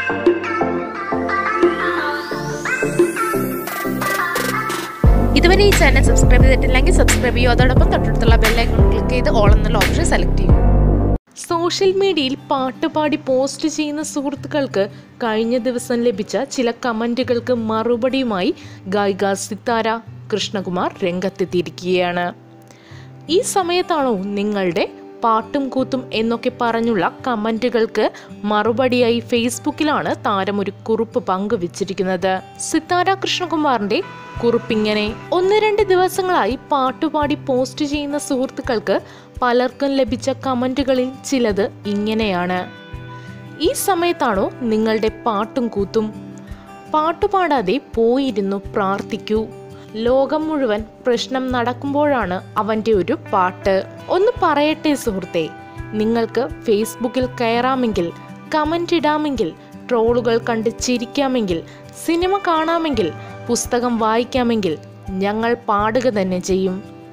ഇതുവരെ ഈ channel subscribe ചെയ്തിട്ടില്ലെങ്കിൽ സബ്സ്ക്രൈബ് ചെയ്യൂ അതോടൊപ്പം തൊട്ടടുത്തുള്ള ബെല്ലൈക്കൺ ക്ലിക്ക് ചെയ്ത് ഓൾ എന്നുള്ള ഓപ്ഷൻ സെലക്ട് ചെയ്യൂ സോഷ്യൽ മീഡിയയിൽ പാട്ട് പാടി പോസ്റ്റ് ചെയ്യുന്ന സുഹൃത്തുക്കൾക്ക് കഴിഞ്ഞ ദിവസം ലഭിച്ച ചില കമൻറ്റുകൾക്ക് മറുപടിയുമായി ഗായിക സിത്താര കൃഷ്ണകുമാർ രംഗത്തെത്തിയിരിക്കുകയാണ് ഈ സമയത്താണോ നിങ്ങളുടെ പാട്ടും കൂത്തും എന്നൊക്കെ പറഞ്ഞുള്ള കമൻറ്റുകൾക്ക് മറുപടിയായി ഫേസ്ബുക്കിലാണ് താരം ഒരു കുറിപ്പ് പങ്കുവച്ചിരിക്കുന്നത് സിത്താര കൃഷ്ണകുമാറിന്റെ കുറിപ്പിങ്ങനെ ഒന്ന് രണ്ട് ദിവസങ്ങളായി പാട്ടുപാടി പോസ്റ്റ് ചെയ്യുന്ന സുഹൃത്തുക്കൾക്ക് പലർക്കും ലഭിച്ച കമൻറ്റുകളിൽ ചിലത് ഇങ്ങനെയാണ് ഈ സമയത്താണോ നിങ്ങളുടെ പാട്ടും കൂത്തും പാട്ടുപാടാതെ പോയിരുന്നു പ്രാർത്ഥിക്കൂ ലോകം മുഴുവൻ പ്രശ്നം നടക്കുമ്പോഴാണ് അവൻ്റെ ഒരു പാട്ട് ഒന്ന് പറയട്ടെ സുഹൃത്തെ നിങ്ങൾക്ക് ഫേസ്ബുക്കിൽ കയറാമെങ്കിൽ കമൻ്റ് ഇടാമെങ്കിൽ ട്രോളുകൾ കണ്ട് ചിരിക്കാമെങ്കിൽ സിനിമ കാണാമെങ്കിൽ പുസ്തകം വായിക്കാമെങ്കിൽ ഞങ്ങൾ പാടുക തന്നെ ചെയ്യും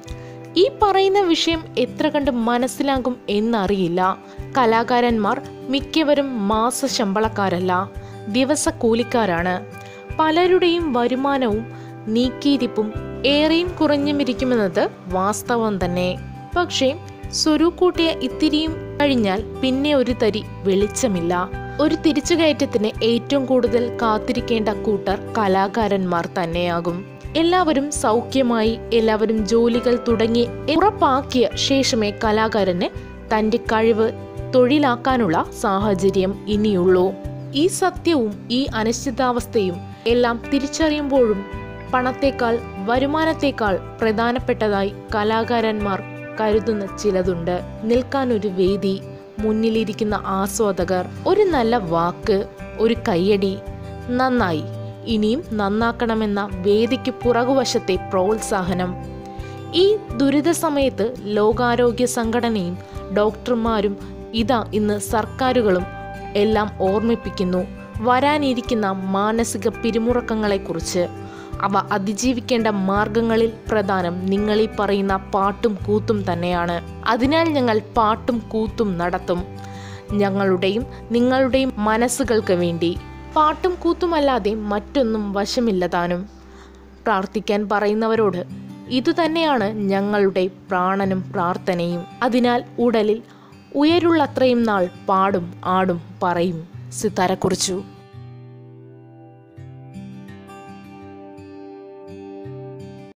ഈ പറയുന്ന വിഷയം എത്ര കണ്ട് മനസ്സിലാകും എന്നറിയില്ല കലാകാരന്മാർ മിക്കവരും മാസ ശമ്പളക്കാരല്ല ദിവസ കൂലിക്കാരാണ് പലരുടെയും വരുമാനവും നീക്കിയിരിപ്പും ഏറെയും കുറഞ്ഞുമിരിക്കുമെന്നത് വാസ്തവം തന്നെ പക്ഷേ സ്വരൂക്കൂട്ടിയ ഇത്തിരിയും കഴിഞ്ഞാൽ പിന്നെ ഒരു തരി വെളിച്ചമില്ല ഒരു തിരിച്ചുകയറ്റത്തിന് ഏറ്റവും കൂടുതൽ കാത്തിരിക്കേണ്ട കൂട്ടർ കലാകാരന്മാർ തന്നെയാകും എല്ലാവരും സൗഖ്യമായി എല്ലാവരും ജോലികൾ തുടങ്ങി ഉറപ്പാക്കിയ ശേഷമേ കലാകാരന് തൻ്റെ കഴിവ് തൊഴിലാക്കാനുള്ള സാഹചര്യം ഇനിയുള്ളൂ ഈ സത്യവും ഈ അനിശ്ചിതാവസ്ഥയും എല്ലാം തിരിച്ചറിയുമ്പോഴും പണത്തേക്കാൾ വരുമാനത്തേക്കാൾ പ്രധാനപ്പെട്ടതായി കലാകാരന്മാർ കരുതുന്ന ചിലതുണ്ട് നിൽക്കാൻ ഒരു വേദി മുന്നിലിരിക്കുന്ന ആസ്വാദകർ ഒരു നല്ല വാക്ക് ഒരു കയ്യടി നന്നായി ഇനിയും നന്നാക്കണമെന്ന വേദിക്ക് പുറകുവശത്തെ പ്രോത്സാഹനം ഈ ദുരിത സമയത്ത് ലോകാരോഗ്യ സംഘടനയും ഡോക്ടർമാരും ഇതാ ഇന്ന് സർക്കാരുകളും എല്ലാം ഓർമ്മിപ്പിക്കുന്നു വരാനിരിക്കുന്ന മാനസിക പിരിമുറക്കങ്ങളെക്കുറിച്ച് അവ അതിജീവിക്കേണ്ട മാർഗങ്ങളിൽ പ്രധാനം നിങ്ങളീ പറയുന്ന പാട്ടും കൂത്തും തന്നെയാണ് അതിനാൽ ഞങ്ങൾ പാട്ടും കൂത്തും നടത്തും ഞങ്ങളുടെയും നിങ്ങളുടെയും മനസ്സുകൾക്ക് വേണ്ടി പാട്ടും കൂത്തുമല്ലാതെ മറ്റൊന്നും വശമില്ലതാനും പ്രാർത്ഥിക്കാൻ പറയുന്നവരോട് ഇതുതന്നെയാണ് ഞങ്ങളുടെ പ്രാണനും പ്രാർത്ഥനയും അതിനാൽ ഉടലിൽ ഉയരുള്ളത്രയും നാൾ പാടും ആടും പറയും സിത്താര കുറിച്ചു